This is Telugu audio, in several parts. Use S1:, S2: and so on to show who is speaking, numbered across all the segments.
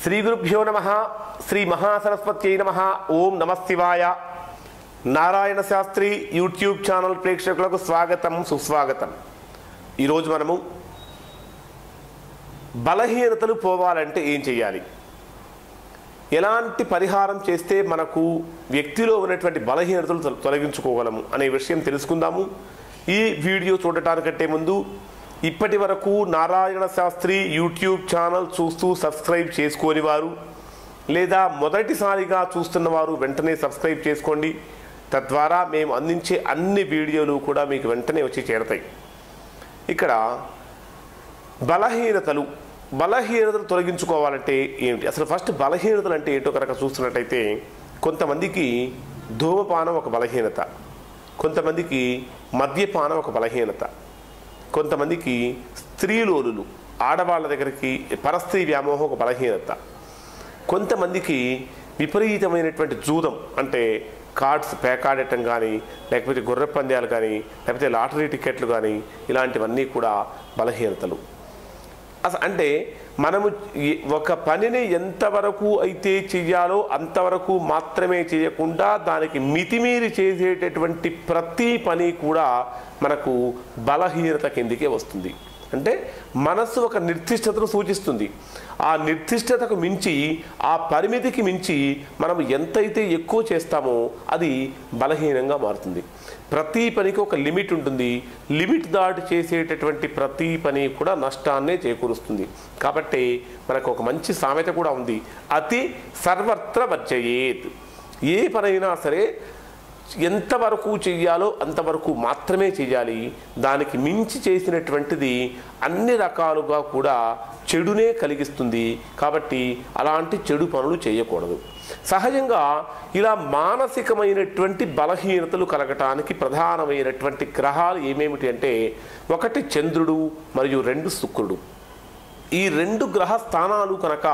S1: శ్రీ గురుభ్యో నమ శ్రీ మహాసరస్వత్యై నమ ఓం నమ శివాయ నారాయణ శాస్త్రి యూట్యూబ్ ఛానల్ ప్రేక్షకులకు స్వాగతం సుస్వాగతం ఈరోజు మనము బలహీనతలు పోవాలంటే ఏం చేయాలి ఎలాంటి పరిహారం చేస్తే మనకు వ్యక్తిలో ఉన్నటువంటి బలహీనతలు తొల- తొలగించుకోగలము అనే విషయం తెలుసుకుందాము ఈ వీడియో చూడటానికంటే ముందు ఇప్పటి వరకు నారాయణ శాస్త్రి యూట్యూబ్ ఛానల్ చూస్తూ సబ్స్క్రైబ్ చేసుకోని వారు లేదా మొదటిసారిగా చూస్తున్న వారు వెంటనే సబ్స్క్రైబ్ చేసుకోండి తద్వారా మేము అందించే అన్ని వీడియోలు కూడా మీకు వెంటనే వచ్చి చేరతాయి ఇక్కడ బలహీనతలు బలహీనతలు తొలగించుకోవాలంటే ఏమిటి అసలు ఫస్ట్ బలహీనతలు అంటే ఏంటో కనుక చూస్తున్నట్టయితే కొంతమందికి ధూమపానం ఒక బలహీనత కొంతమందికి మద్యపానం ఒక బలహీనత కొంతమందికి స్త్రీలోలులు ఆడవాళ్ళ దగ్గరికి పరస్త్రీ వ్యామోహం ఒక బలహీనత కొంతమందికి విపరీతమైనటువంటి జూదం అంటే కార్డ్స్ పేకాడటం కానీ లేకపోతే గుర్ర పందాలు కానీ లేకపోతే లాటరీ టికెట్లు కానీ ఇలాంటివన్నీ కూడా బలహీనతలు అసలు అంటే మనము ఈ- ఒక పనిని ఎంతవరకు అయితే చెయ్యాలో అంతవరకు మాత్రమే చేయకుండా దానికి మితిమీరి చేసేటటువంటి ప్రతి పని కూడా మనకు బలహీనత కిందికే వస్తుంది అంటే మనస్సు ఒక నిర్దిష్టతను సూచిస్తుంది ఆ నిర్దిష్టతకు మించి ఆ పరిమితికి మించి మనం ఎంతైతే ఎక్కువ చేస్తామో అది బలహీనంగా మారుతుంది ప్రతి పనికి ఒక లిమిట్ ఉంటుంది లిమిట్ దాటి చేసేటటువంటి ప్రతి పని కూడా నష్టాన్నే చేకూరుస్తుంది కాబట్టి మనకు ఒక మంచి సామెత కూడా ఉంది అతి సర్వత్ర వర్జయేత్ ఏ పనైనా సరే ఎంతవరకు చెయ్యాలో అంతవరకు మాత్రమే చెయ్యాలి దానికి మించి చేసినటువంటిది అన్ని రకాలుగా కూడా చెడునే కలిగిస్తుంది కాబట్టి అలాంటి చెడు పనులు చేయకూడదు సహజంగా ఇలా మానసికమైనటువంటి బలహీనతలు కలగటానికి ప్రధానమైనటువంటి గ్రహాలు ఏమేమిటి అంటే ఒకటి చంద్రుడు మరియు రెండు శుక్రుడు ఈ రెండు గ్రహ స్థానాలు కనుక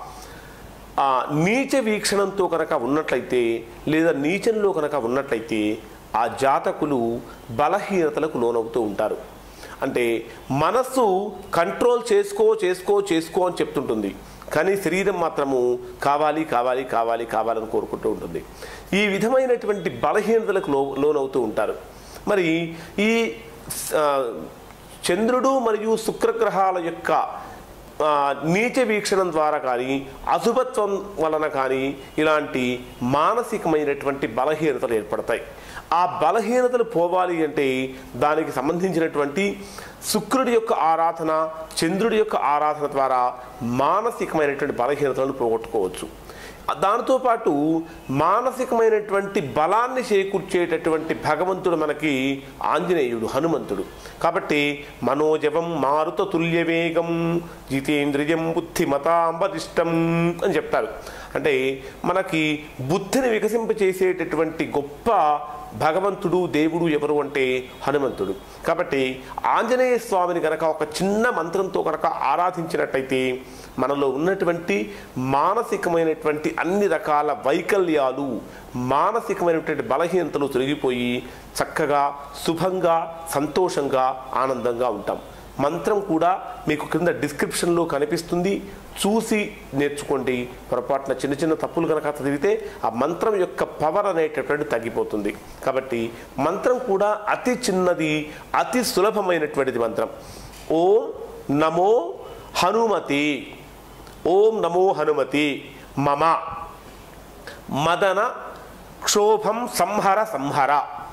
S1: ఆ నీచ వీక్షణంతో కనుక ఉన్నట్లయితే లేదా నీచంలో కనుక ఉన్నట్లయితే ఆ జాతకులు బలహీనతలకు లోనవుతూ ఉంటారు అంటే మనస్సు కంట్రోల్ చేసుకో చేసుకో చేసుకో అని చెప్తుంటుంది కానీ శరీరం మాత్రము కావాలి కావాలి కావాలి కావాలని కోరుకుంటూ ఉంటుంది ఈ విధమైనటువంటి బలహీనతలకు లో లోనవుతూ ఉంటారు మరి ఈ ఆ, చంద్రుడు మరియు శుక్రగ్రహాల యొక్క ఆ, నీచ వీక్షణం ద్వారా కానీ అశుభత్వం వలన కానీ ఇలాంటి మానసికమైనటువంటి బలహీనతలు ఏర్పడతాయి ఆ బలహీనతలు పోవాలి అంటే దానికి సంబంధించినటువంటి శుక్రుడి యొక్క ఆరాధన చంద్రుడి యొక్క ఆరాధన ద్వారా మానసికమైనటువంటి బలహీనతలను పోగొట్టుకోవచ్చు దానితో పాటు మానసికమైనటువంటి బలాన్ని చేకూర్చేటటువంటి భగవంతుడు మనకి ఆంజనేయుడు హనుమంతుడు కాబట్టి మనోజవం మారుత తుల్యవేగం జితేంద్రియం బుద్ధిమతాంబదిష్టం అని చెప్తారు అంటే మనకి బుద్ధిని వికసింపచేసేటటువంటి గొప్ప భగవంతుడు దేవుడు ఎవరు అంటే హనుమంతుడు కాబట్టి ఆంజనేయ స్వామిని కనుక ఒక చిన్న మంత్రంతో కనుక ఆరాధించినట్టయితే మనలో ఉన్నటువంటి మానసికమైనటువంటి అన్ని రకాల వైకల్యాలు మానసికమైనటువంటి బలహీనతలు తొలగిపోయి చక్కగా శుభంగా సంతోషంగా ఆనందంగా ఉంటాం మంత్రం కూడా మీకు కింద డిస్క్రిప్షన్లో కనిపిస్తుంది చూసి నేర్చుకోండి పొరపాటున చిన్న చిన్న తప్పులు కనుక చదివితే ఆ మంత్రం యొక్క పవర్ అనేటటువంటి తగ్గిపోతుంది కాబట్టి మంత్రం కూడా అతి చిన్నది అతి సులభమైనటువంటిది మంత్రం ఓం నమో హనుమతి ఓం నమో హనుమతి మమ మదన క్షోభం సంహర సంహర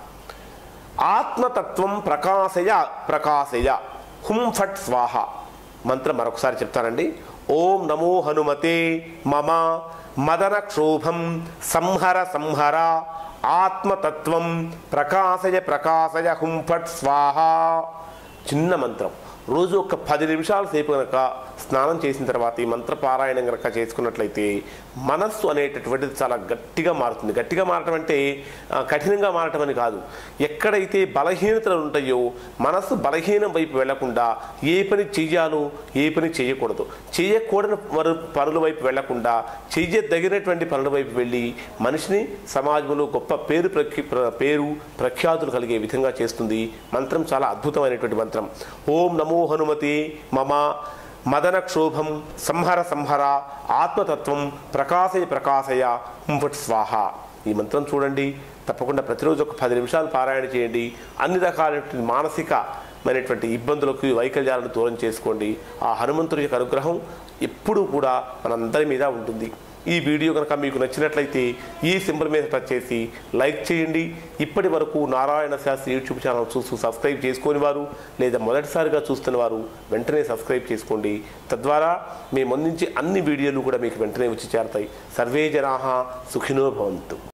S1: ఆత్మతత్వం ప్రకాశయ ప్రకాశయ హుం ఫట్ స్వాహ మంత్రం మరొకసారి చెప్తానండి ఓం నమో హనుమతే మమ మదన క్షోభం సంహర సంహర ఆత్మతత్వం ప్రకాశయ ప్రకాశయ హుం ఫట్ స్వాహ చిన్న మంత్రం రోజు ఒక పది నిమిషాల సేపు కనుక స్నానం చేసిన తర్వాత ఈ మంత్ర పారాయణం కనుక చేసుకున్నట్లయితే మనస్సు అనేటటువంటిది చాలా గట్టిగా మారుతుంది గట్టిగా మారటం అంటే ఆ, కఠినంగా మారటం అని కాదు ఎక్కడైతే బలహీనతలు ఉంటాయో మనస్సు బలహీనం వైపు వెళ్లకుండా ఏ పని చెయ్యాలో ఏ పని చేయకూడదు చేయకూడని వరు- పనుల వైపు వెళ్లకుండా చెయ్యదగినటువంటి పనుల వైపు వెళ్ళి మనిషిని సమాజంలో గొప్ప పేరు ప్రఖ్య ప్ర- పేరు ప్రఖ్యాతులు కలిగే విధంగా చేస్తుంది మంత్రం చాలా అద్భుతమైనటువంటి మంత్రం ఓం నమో హనుమతి మమ మదన క్షోభం సంహర సంహర ఆత్మతత్వం ప్రకాశయ ప్రకాశయ హుంఫట్ స్వాహ ఈ మంత్రం చూడండి తప్పకుండా ప్రతిరోజు ఒక పది నిమిషాలు పారాయణ చేయండి అన్ని రకాలైనటువంటి మానసికమైనటువంటి ఇబ్బందులకు వైకల్యాలను దూరం చేసుకోండి ఆ హనుమంతుడి యొక్క అనుగ్రహం ఎప్పుడూ కూడా మనందరి మీద ఉంటుంది ఈ వీడియో కనుక మీకు నచ్చినట్లయితే ఈ సింబల్ మీద టచ్ చేసి లైక్ చేయండి ఇప్పటి వరకు నారాయణ శాస్త్రి యూట్యూబ్ ఛానల్ చూస్తూ సబ్స్క్రైబ్ చేసుకొని వారు లేదా మొదటిసారిగా చూస్తున్న వారు వెంటనే సబ్స్క్రైబ్ చేసుకోండి తద్వారా మేము అందించే అన్ని వీడియోలు కూడా మీకు వెంటనే వచ్చి చేరతాయి సర్వే జనాహ సుఖినో భవంతు